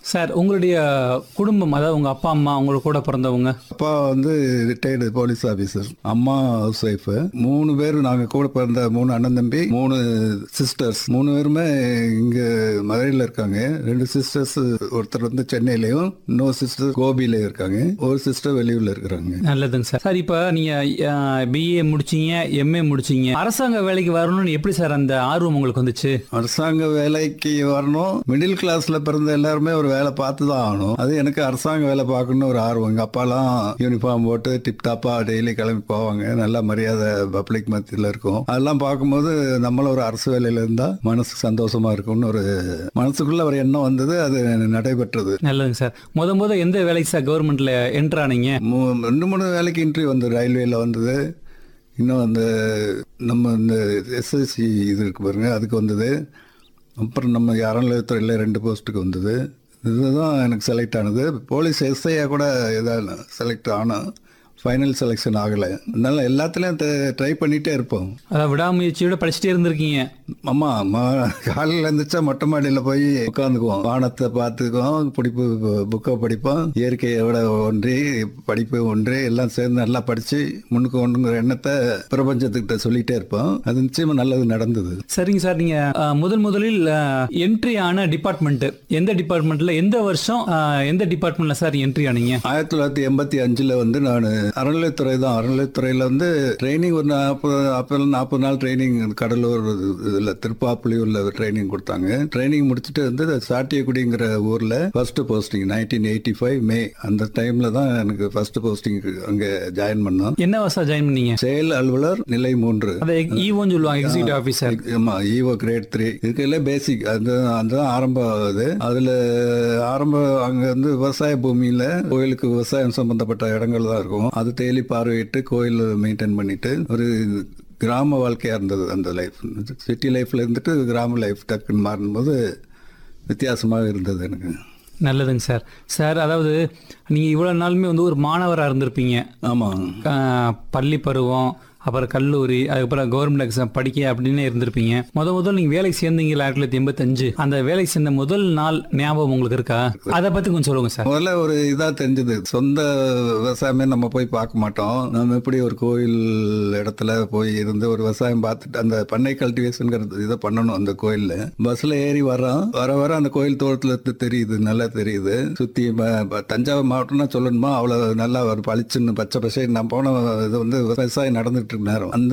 sir உங்களுடைய குடும்பம் அதாவது உங்க அப்பா அம்மா உங்க கூட பிறந்தவங்க அப்பா வந்து ரிட்டையர்டு போலீஸ் ஆஃபீஸர் அம்மா ஹவுஸ் ஒய்ஃபு மூணு பேர் நாங்கள் கூட பிறந்த மூணு அண்ணன் தம்பி மூணு சிஸ்டர்ஸ் மூணு பேருமே இங்கே மதுரையில் இருக்காங்க ரெண்டு சிஸ்டர்ஸ் ஒருத்தர் வந்து சென்னையிலையும் இன்னொரு சிஸ்டர் கோபியில இருக்காங்க ஒரு சிஸ்டர் வெளியூர்ல இருக்கிறாங்க நல்லதுங்க சார் சார் இப்போ நீங்க பிஏ முடிச்சீங்க எம்ஏ முடிச்சீங்க அரசாங்க வேலைக்கு வரணும்னு எப்படி சார் அந்த ஆர்வம் உங்களுக்கு வந்துச்சு அரசாங்க வேலைக்கு வரணும் மிடில் கிளாஸ்ல பிறந்த எல்லாருமே ஒரு வேலை பார்த்து தான் ஆகணும் அது எனக்கு அரசாங்க வேலை பார்க்கணும்னு ஒரு ஆர்வம் எங்க அப்பாலாம் யூனிஃபார்ம் போட்டு டிப் டாப்பா டெய்லி கிளம்பி போவாங்க நல்ல மரியாதை பப்ளிக் மத்தியில் இருக்கும் அதெல்லாம் பார்க்கும்போது நம்மளும் ஒரு அரசு வேலையில இருந்தா மனசு சந்தோஷமா இருக்கும்னு ஒரு மனசுக்குள்ள ஒரு எண்ணம் வந்தது அது நடைபெற்றது நல்லதுங்க சார் முத முத எந்த வேலைக்கு சார் கவர்மெண்ட்ல என்டர் ஆனீங்க மூ- ரெண்டு மூணு வேலைக்கு இன்டர்வியூ வந்து ரயில்வேல வந்தது இன்னும் அந்த நம்ம இந்த எஸ்எஸ்சி இது இருக்கு பாருங்க அதுக்கு வந்தது அப்புறம் நம்ம அறநிலையத்துறையில் ரெண்டு போஸ்ட்டுக்கு வந்தது இதுதான் எனக்கு செலக்ட் ஆனது போலீஸ் எஸ்ஐயாக கூட இதாக செலக்ட் ஆனோம் ஃபைனல் செலெக்ஷன் ஆகலை அதனால எல்லாத்துலேயும் ட்ரை பண்ணிகிட்டே இருப்போம் அதாவது விடாமுயற்சியோட படிச்சுட்டே இருந்திருக்கீங்க ஆமா ம- காலையில இருந்துச்சா மொட்டை மாடியில போய் உட்காந்துக்குவோம் வானத்தை பார்த்துக்குவோம் பிடிப்பு புக்கை படிப்போம் இயற்கையோட ஒன்றி படிப்பு ஒன்றி எல்லாம் சேர்ந்து நல்லா படிச்சு முன்னுக்கு ஒன்றுங்கிற எண்ணத்தை பிரபஞ்சத்துக்கிட்ட சொல்லிட்டே இருப்போம் அது நிச்சயமா நல்லது நடந்தது சரிங்க சார் நீங்க அஹ், முதல் முதலில் என்ட்ரி ஆன டிபார்ட்மெண்ட் எந்த டிபார்ட்மெண்ட்ல எந்த வருஷம் அஹ், எந்த டிபார்ட்மெண்ட்ல சார் என்ட்ரி ஆனீங்க ஆயிரத்தி தொள்ளாயிரத்தி எண்பத்தி அஞ்சுல வந்து நான் அறநிலையத்துறை தான் அறநிலையத்துறையில வந்து ட்ரைனிங் ஒரு நாற்பது நாற்பது நாற்பது நாள் ட்ரைனிங் கடலூர் இதுல திருப்பாப்புலியூர்ல ட்ரைனிங் கொடுத்தாங்க ட்ரைனிங் முடிச்சுட்டு வந்து சாட்டியக்குடிங்கிற ஊர்ல first posting nineteen eighty five May அந்த டைம்ல தான் எனக்கு ஃபர்ஸ்ட் போஸ்டிங் அங்க ஜாயின் பண்ணோம் என்ன வருஷம் ஜாயின் பண்ணீங்க செயல் அலுவலர் நிலை மூன்று அதை ஈவோன்னு சொல்லுவாங்க எக்ஸிக்யூட்டிவ் ஆஃபீஸர் ஆமா ஈவோ கிரேட் த்ரீ இதுக்கெல்லாம் பேசிக் அது அதுதான் ஆரம்பம் ஆகுது அதுல ஆரம்ப அங்க வந்து விவசாய பூமியில கோயிலுக்கு விவசாயம் சம்பந்தப்பட்ட இடங்கள் தான் இருக்கும் அது டெய்லி பார்வையிட்டு கோயில் மெயின்டைன் பண்ணிட்டு ஒரு கிராம வாழ்க்கையா இருந்தது அந்த லைஃப் சிட்டி லைஃப்ல இருந்துட்டு கிராம லைஃப் டக்குன்னு மாறும்போது வித்தியாசமாக இருந்தது எனக்கு நல்லதுங்க சார் சார் அதாவது நீங்க இவ்வளவு நாளுமே வந்து ஒரு மாணவராக இருந்திருப்பீங்க ஆமா அஹ், பள்ளி பருவம் அப்புறம் கல்லூரி அதுக்கப்புறம் கவர்மெண்ட் எக்ஸாம் படிக்க அப்படின்னு இருந்திருப்பீங்க முத முதல் நீங்க வேலைக்கு சேர்ந்தீங்க ஆயிரத்தி தொள்ளாயிரத்தி எண்பத்தஞ்சு அந்த வேலைக்கு சேர்ந்த முதல் நாள் ஞாபகம் உங்களுக்கு இருக்கா அதை பத்தி கொஞ்சம் சொல்லுங்க சார் முதல்ல ஒரு இதா தெரிஞ்சது சொந்த விவசாயமே நம்ம போய் பார்க்க மாட்டோம் நம்ம எப்படி ஒரு கோயில் இடத்துல போய் இருந்து ஒரு விவசாயம் பார்த்துட்டு அந்த பண்ணை கல்டிவேஷன்ங்கிறது இதை பண்ணணும் அந்த கோயில்ல பஸ்ல ஏறி வரோம் வர வர அந்த கோயில் தோட்டத்துல இருந்து தெரியுது நல்லா தெரியுது சுத்தி ப- ப- தஞ்சாவூர் மாவட்டம்னா சொல்லணுமா அவ்வளவு நல்லா ஒரு பளிச்சுன்னு பச்சை பசை நான் போன இது வந்து விவசாயம் நடந்துட்டு இருக்க நேரம் அந்த